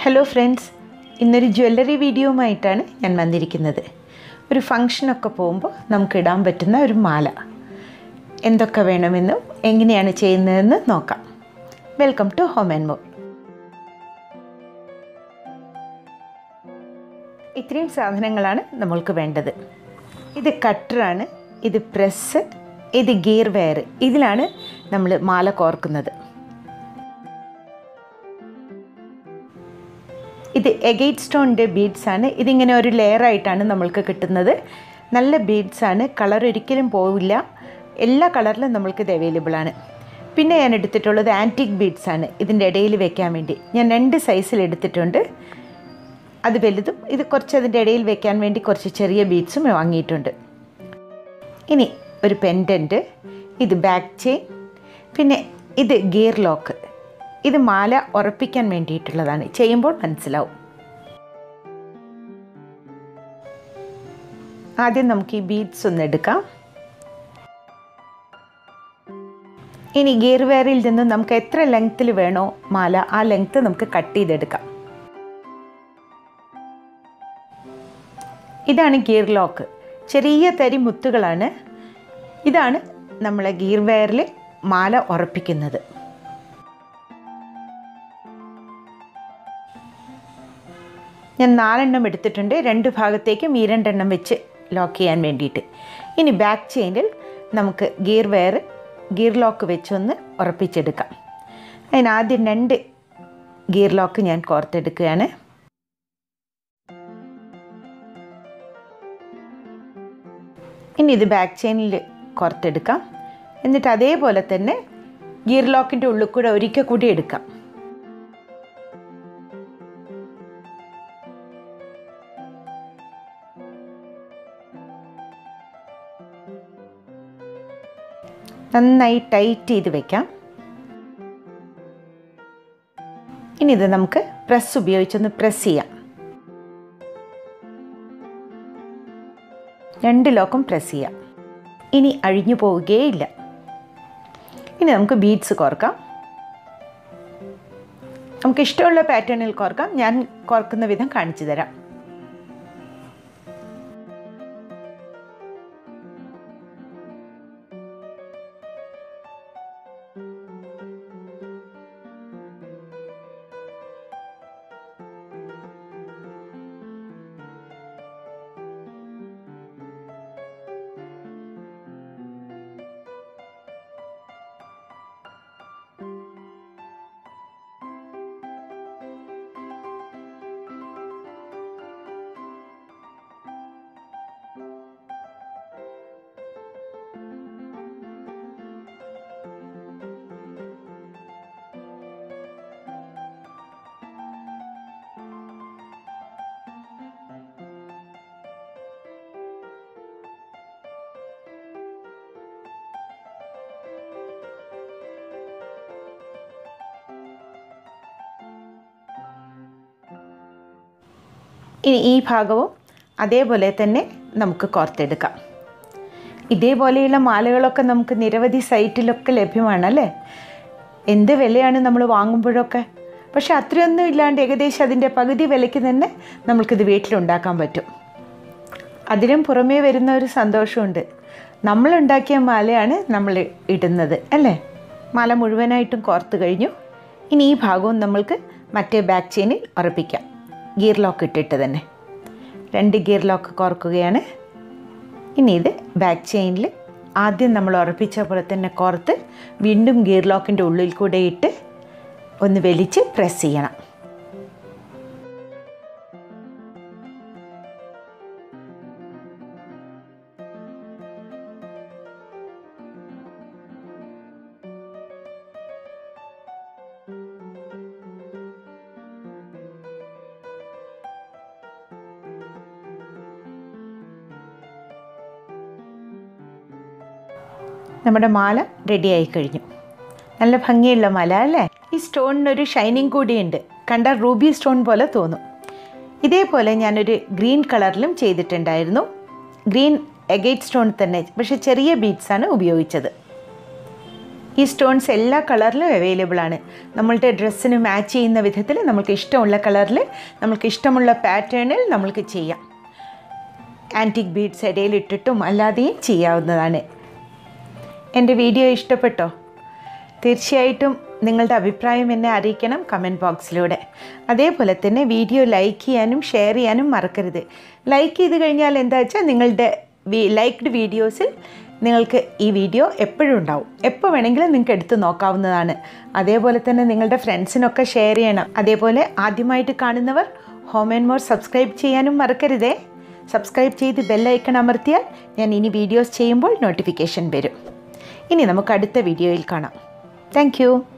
hello friends ഇന്നൊരു jewellery വീഡിയോയുമായിട്ടാണ് ഞാൻ വന്നിരിക്കുന്നത് ഒരു ഫങ്ഷനൊക്കെ പോകുമ്പോൾ നമുക്ക് ഇടാൻ പറ്റുന്ന ഒരു മാല എന്തൊക്കെ വേണമെന്നും എങ്ങനെയാണ് ചെയ്യുന്നതെന്ന് നോക്കാം welcome to home and more ഇത്രയും സാധനങ്ങളാണ് നമ്മൾക്ക് വേണ്ടത് ഇത് കട്ടറാണ് ഇത് പ്രസ് ഇത് ഗിയർ വെയർ ഇതിലാണ് നമ്മൾ മാല കോർക്കുന്നത് ഇത് എഗൈറ്റ് സ്റ്റോണിൻ്റെ ബീഡ്സ് ആണ് ഇതിങ്ങനെ ഒരു ലെയർ ആയിട്ടാണ് നമ്മൾക്ക് കിട്ടുന്നത് നല്ല ബീഡ്സ് ആണ് കളർ ഒരിക്കലും പോവില്ല എല്ലാ കളറിലും നമ്മൾക്കിത് അവൈലബിൾ ആണ് പിന്നെ ഞാൻ എടുത്തിട്ടുള്ളത് ആൻറ്റിക് ബീഡ്സ് ആണ് ഇതിൻ്റെ ഇടയിൽ വെക്കാൻ വേണ്ടി ഞാൻ രണ്ട് സൈസിൽ എടുത്തിട്ടുണ്ട് അത് വലുതും ഇത് കുറച്ച് അതിൻ്റെ ഇടയിൽ വെക്കാൻ വേണ്ടി കുറച്ച് ചെറിയ ബീഡ്സും വാങ്ങിയിട്ടുണ്ട് ഇനി ഒരു പെൻഡൻറ്റ് ഇത് ബാക്ക് ചെയിൻ പിന്നെ ഇത് ഗിയർ ലോക്ക് ഇത് മാല ഉറപ്പിക്കാൻ വേണ്ടിയിട്ടുള്ളതാണ് ചെയ്യുമ്പോൾ മനസ്സിലാവും ആദ്യം നമുക്ക് ഈ ബീഡ്സ് ഒന്ന് എടുക്കാം ഇനി ഗിയർ വെയറിൽ നിന്ന് നമുക്ക് എത്ര ലെങ്ത്തിൽ വേണോ മാല ആ ലെങ്ത്ത് നമുക്ക് കട്ട് ചെയ്തെടുക്കാം ഇതാണ് ഗിയർ ലോക്ക് ചെറിയ തരി മുത്തുകളാണ് ഇതാണ് നമ്മളെ ഗിയർ വെയറിൽ മാല ഉറപ്പിക്കുന്നത് ഞാൻ നാലെണ്ണം എടുത്തിട്ടുണ്ട് രണ്ട് ഭാഗത്തേക്കും ഈ രണ്ടെണ്ണം വെച്ച് ലോക്ക് ചെയ്യാൻ വേണ്ടിയിട്ട് ഇനി ബാക്ക് ചെയിനിൽ നമുക്ക് ഗിയർ വെയർ ഗിയർ ലോക്ക് വെച്ചൊന്ന് ഉറപ്പിച്ചെടുക്കാം അതിനാദ്യം രണ്ട് ഗിയർ ലോക്ക് ഞാൻ കോർത്തെടുക്കുകയാണ് ഇനി ഇത് ബാക്ക് ചെയിനിൽ കോർത്തെടുക്കാം എന്നിട്ട് അതേപോലെ തന്നെ ഗിയർ ലോക്കിൻ്റെ ഉള്ളിൽ കൂടെ ഒരിക്കൽ കൂടി എടുക്കാം നന്നായി ടൈറ്റ് ചെയ്ത് വെക്കാം ഇനി ഇത് നമുക്ക് പ്രസ് ഉപയോഗിച്ചൊന്ന് പ്രസ് ചെയ്യാം രണ്ട് ലോക്കും പ്രസ് ചെയ്യാം ഇനി അഴിഞ്ഞു പോവുകയില്ല ഇനി നമുക്ക് ബീഡ്സ് കോർക്കാം നമുക്ക് ഇഷ്ടമുള്ള പാറ്റേണിൽ കോർക്കാം ഞാൻ കോർക്കുന്ന വിധം കാണിച്ചു തരാം ഇനി ഈ ഭാഗവും അതേപോലെ തന്നെ നമുക്ക് കോർത്തെടുക്കാം ഇതേപോലെയുള്ള മാലകളൊക്കെ നമുക്ക് നിരവധി സൈറ്റിലൊക്കെ ലഭ്യമാണല്ലേ എന്ത് വിലയാണ് നമ്മൾ വാങ്ങുമ്പോഴൊക്കെ പക്ഷെ അത്രയൊന്നും ഇല്ലാണ്ട് ഏകദേശം അതിൻ്റെ പകുതി വിലയ്ക്ക് തന്നെ നമുക്കിത് വീട്ടിലുണ്ടാക്കാൻ പറ്റും അതിനും പുറമേ വരുന്ന ഒരു സന്തോഷമുണ്ട് നമ്മളുണ്ടാക്കിയ മാലയാണ് നമ്മൾ ഇടുന്നത് അല്ലേ മാല മുഴുവനായിട്ടും കോർത്ത് കഴിഞ്ഞു ഇനി ഈ ഭാഗവും നമ്മൾക്ക് മറ്റേ ബാക്ക് ചെയിനിൽ ഉറപ്പിക്കാം ഗിയർ ലോക്ക് ഇട്ടിട്ട് തന്നെ രണ്ട് ഗിയർ ലോക്ക് കോർക്കുകയാണ് ഇനി ഇത് ബാക്ക് ചെയിനിൽ ആദ്യം നമ്മൾ ഉറപ്പിച്ച പോലെ തന്നെ കോർത്ത് വീണ്ടും ഗിയർ ലോക്കിൻ്റെ ഉള്ളിൽ കൂടെ ഇട്ട് ഒന്ന് വലിച്ച് പ്രസ് ചെയ്യണം നമ്മുടെ മാല റെഡിയായി കഴിഞ്ഞു നല്ല ഭംഗിയുള്ള മാല അല്ലേ ഈ സ്റ്റോണിനൊരു ഷൈനിങ് കൂടിയുണ്ട് കണ്ട റൂബി സ്റ്റോൺ പോലെ തോന്നും ഇതേപോലെ ഞാനൊരു ഗ്രീൻ കളറിലും ചെയ്തിട്ടുണ്ടായിരുന്നു ഗ്രീൻ എഗൈറ്റ് സ്റ്റോൺ തന്നെ പക്ഷെ ചെറിയ ബീഡ്സാണ് ഉപയോഗിച്ചത് ഈ സ്റ്റോൺസ് എല്ലാ കളറിലും അവൈലബിൾ ആണ് നമ്മളുടെ ഡ്രസ്സിന് മാച്ച് ചെയ്യുന്ന വിധത്തിൽ നമുക്ക് ഇഷ്ടമുള്ള കളറിൽ നമുക്ക് ഇഷ്ടമുള്ള പാറ്റേണിൽ നമ്മൾക്ക് ചെയ്യാം ആൻറ്റിക് ബീഡ്സ് ഇടയിലിട്ടിട്ടും അല്ലാതെയും ചെയ്യാവുന്നതാണ് എൻ്റെ വീഡിയോ ഇഷ്ടപ്പെട്ടോ തീർച്ചയായിട്ടും നിങ്ങളുടെ അഭിപ്രായം എന്നെ അറിയിക്കണം കമൻറ്റ് ബോക്സിലൂടെ അതേപോലെ തന്നെ വീഡിയോ ലൈക്ക് ചെയ്യാനും ഷെയർ ചെയ്യാനും മറക്കരുത് ലൈക്ക് ചെയ്ത് കഴിഞ്ഞാൽ എന്താ വെച്ചാൽ നിങ്ങളുടെ ലൈക്ക്ഡ് വീഡിയോസിൽ നിങ്ങൾക്ക് ഈ വീഡിയോ എപ്പോഴും ഉണ്ടാവും എപ്പോൾ വേണമെങ്കിലും നിങ്ങൾക്ക് എടുത്ത് നോക്കാവുന്നതാണ് അതേപോലെ തന്നെ നിങ്ങളുടെ ഫ്രണ്ട്സിനൊക്കെ ഷെയർ ചെയ്യണം അതേപോലെ ആദ്യമായിട്ട് കാണുന്നവർ ഹോം ആൻഡ് മോർ സബ്സ്ക്രൈബ് ചെയ്യാനും മറക്കരുതേ സബ്സ്ക്രൈബ് ചെയ്ത് ബെല്ലൈക്കൺ അമർത്തിയാൽ ഞാൻ ഇനി വീഡിയോസ് ചെയ്യുമ്പോൾ നോട്ടിഫിക്കേഷൻ വരും ഇനി നമുക്ക് അടുത്ത വീഡിയോയിൽ കാണാം താങ്ക്